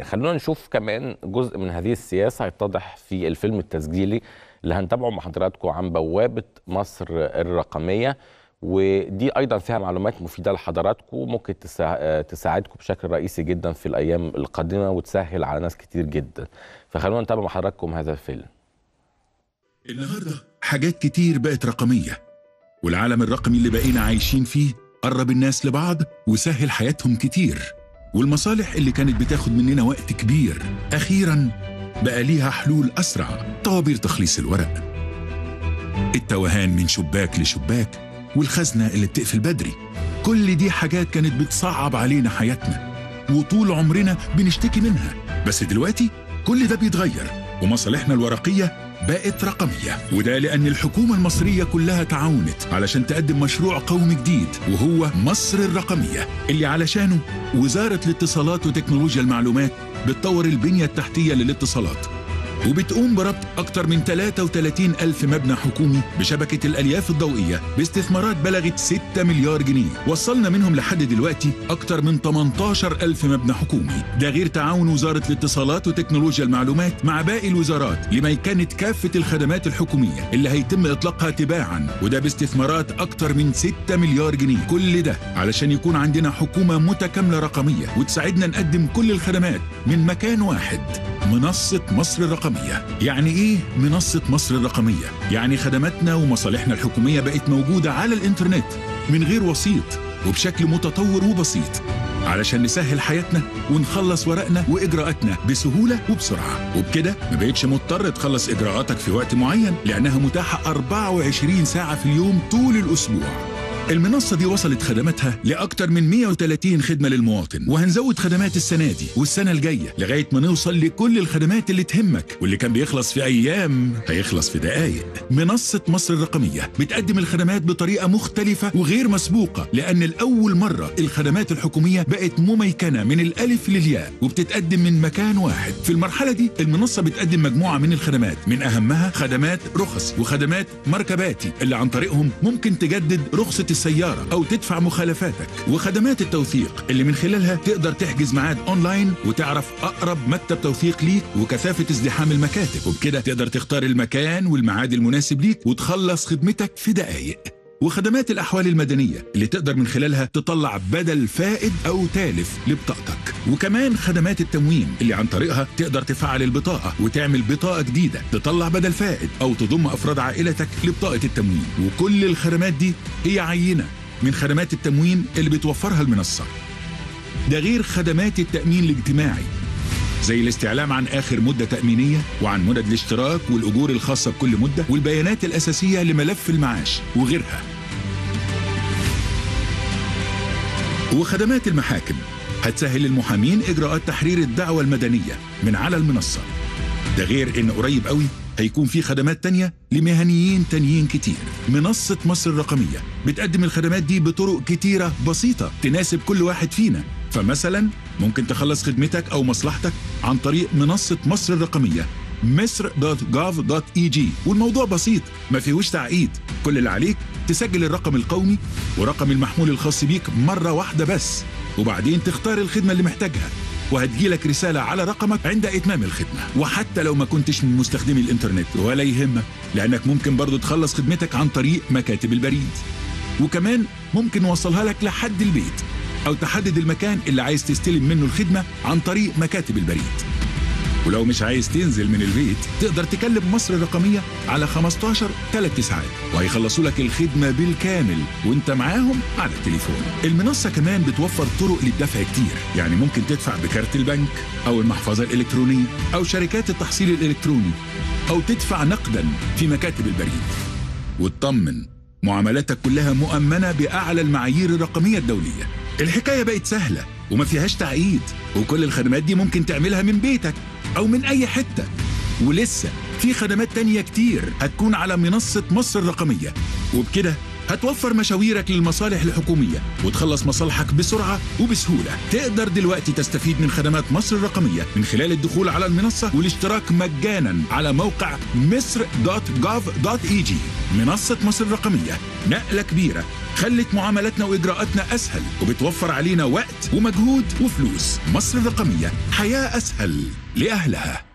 خلونا نشوف كمان جزء من هذه السياسه هيتضح في الفيلم التسجيلي اللي هنتابعه مع حضراتكم عن بوابه مصر الرقميه ودي ايضا فيها معلومات مفيده لحضراتكم ممكن تسا- تساعدكم بشكل رئيسي جدا في الايام القادمه وتسهل على ناس كتير جدا فخلونا نتابع مع حضراتكم هذا الفيلم النهارده حاجات كتير بقت رقمية والعالم الرقمي اللي بقينا عايشين فيه قرب الناس لبعض وسهل حياتهم كتير والمصالح اللي كانت بتاخد مننا وقت كبير أخيرا بقى ليها حلول أسرع طوابير تخليص الورق التوهان من شباك لشباك والخزنة اللي بتقفل بدري كل دي حاجات كانت بتصعب علينا حياتنا وطول عمرنا بنشتكي منها بس دلوقتي كل ده بيتغير ومصالحنا الورقية بقت رقمية وده لأن الحكومة المصرية كلها تعاونت علشان تقدم مشروع قومي جديد وهو مصر الرقمية اللي علشانه وزارة الاتصالات وتكنولوجيا المعلومات بتطور البنية التحتية للاتصالات وبتقوم بربط أكثر من 33 ألف مبنى حكومي بشبكة الألياف الضوئية باستثمارات بلغت 6 مليار جنيه وصلنا منهم لحد دلوقتي أكثر من 18 ألف مبنى حكومي ده غير تعاون وزارة الاتصالات وتكنولوجيا المعلومات مع باقي الوزارات لميكنة كافة الخدمات الحكومية اللي هيتم إطلاقها تباعا وده باستثمارات أكثر من 6 مليار جنيه كل ده علشان يكون عندنا حكومة متكاملة رقمية وتساعدنا نقدم كل الخدمات من مكان واحد منصة مصر الرقمية يعني إيه منصة مصر الرقمية؟ يعني خدماتنا ومصالحنا الحكومية بقت موجودة على الإنترنت من غير وسيط وبشكل متطور وبسيط علشان نسهل حياتنا ونخلص ورقنا وإجراءاتنا بسهولة وبسرعة وبكده ما بقتش مضطر تخلص إجراءاتك في وقت معين لأنها متاحة 24 ساعة في اليوم طول الأسبوع المنصة دي وصلت خدماتها لأكتر من 130 خدمة للمواطن وهنزود خدمات السنة دي والسنة الجاية لغاية ما نوصل لكل الخدمات اللي تهمك واللي كان بيخلص في أيام هيخلص في دقايق منصة مصر الرقمية بتقدم الخدمات بطريقة مختلفة وغير مسبوقة لأن الأول مرة الخدمات الحكومية بقت مميكنة من الألف للياء وبتتقدم من مكان واحد في المرحلة دي المنصة بتقدم مجموعة من الخدمات من أهمها خدمات رخص وخدمات مركباتي اللي عن طريقهم ممكن تجدد رخصة السيارة أو تدفع مخالفاتك وخدمات التوثيق اللي من خلالها تقدر تحجز ميعاد أونلاين وتعرف أقرب مكتب توثيق ليك وكثافة ازدحام المكاتب وبكده تقدر تختار المكان والميعاد المناسب ليك وتخلص خدمتك في دقايق وخدمات الأحوال المدنية اللي تقدر من خلالها تطلع بدل فائد أو تالف لبطاقتك وكمان خدمات التموين اللي عن طريقها تقدر تفعل البطاقة وتعمل بطاقة جديدة تطلع بدل فائد أو تضم أفراد عائلتك لبطاقة التموين وكل الخدمات دي هي عينة من خدمات التموين اللي بتوفرها المنصة ده غير خدمات التأمين الاجتماعي زي الاستعلام عن آخر مدة تأمينية وعن مدد الاشتراك والأجور الخاصة بكل مدة والبيانات الأساسية لملف المعاش وغيرها وخدمات المحاكم هتسهل للمحامين إجراءات تحرير الدعوة المدنية من على المنصة ده غير إن قريب قوي هيكون في خدمات تانية لمهنيين تانيين كتير منصة مصر الرقمية بتقدم الخدمات دي بطرق كتيرة بسيطة تناسب كل واحد فينا فمثلا ممكن تخلص خدمتك أو مصلحتك عن طريق منصة مصر الرقمية مصر.gov.eg والموضوع بسيط ما فيهوش تعقيد كل اللي عليك تسجل الرقم القومي ورقم المحمول الخاص بيك مرة واحدة بس وبعدين تختار الخدمة اللي محتاجها وهتجيلك رسالة على رقمك عند إتمام الخدمة وحتى لو ما كنتش من مستخدمي الإنترنت ولا يهمك لأنك ممكن برضو تخلص خدمتك عن طريق مكاتب البريد وكمان ممكن نوصلها لك لحد البيت أو تحدد المكان اللي عايز تستلم منه الخدمة عن طريق مكاتب البريد ولو مش عايز تنزل من البيت تقدر تكلم مصر الرقمية على 15 3 ساعات وهيخلصوا لك الخدمة بالكامل وانت معاهم على التليفون المنصة كمان بتوفر طرق للدفع كتير يعني ممكن تدفع بكارت البنك أو المحفظة الإلكترونية أو شركات التحصيل الإلكتروني أو تدفع نقدا في مكاتب البريد واطمن معاملاتك كلها مؤمنة بأعلى المعايير الرقمية الدولية الحكاية بقت سهلة وما فيهاش تعقيد وكل الخدمات دي ممكن تعملها من بيتك أو من أي حتة ولسه في خدمات تانية كتير هتكون على منصة مصر الرقمية وبكده هتوفر مشاويرك للمصالح الحكومية وتخلص مصالحك بسرعة وبسهولة تقدر دلوقتي تستفيد من خدمات مصر الرقمية من خلال الدخول على المنصة والاشتراك مجانا على موقع مصر.gov.eg منصة مصر الرقمية نقلة كبيرة خلت معاملاتنا وإجراءاتنا أسهل وبتوفر علينا وقت ومجهود وفلوس مصر الرقمية حياة أسهل لأهلها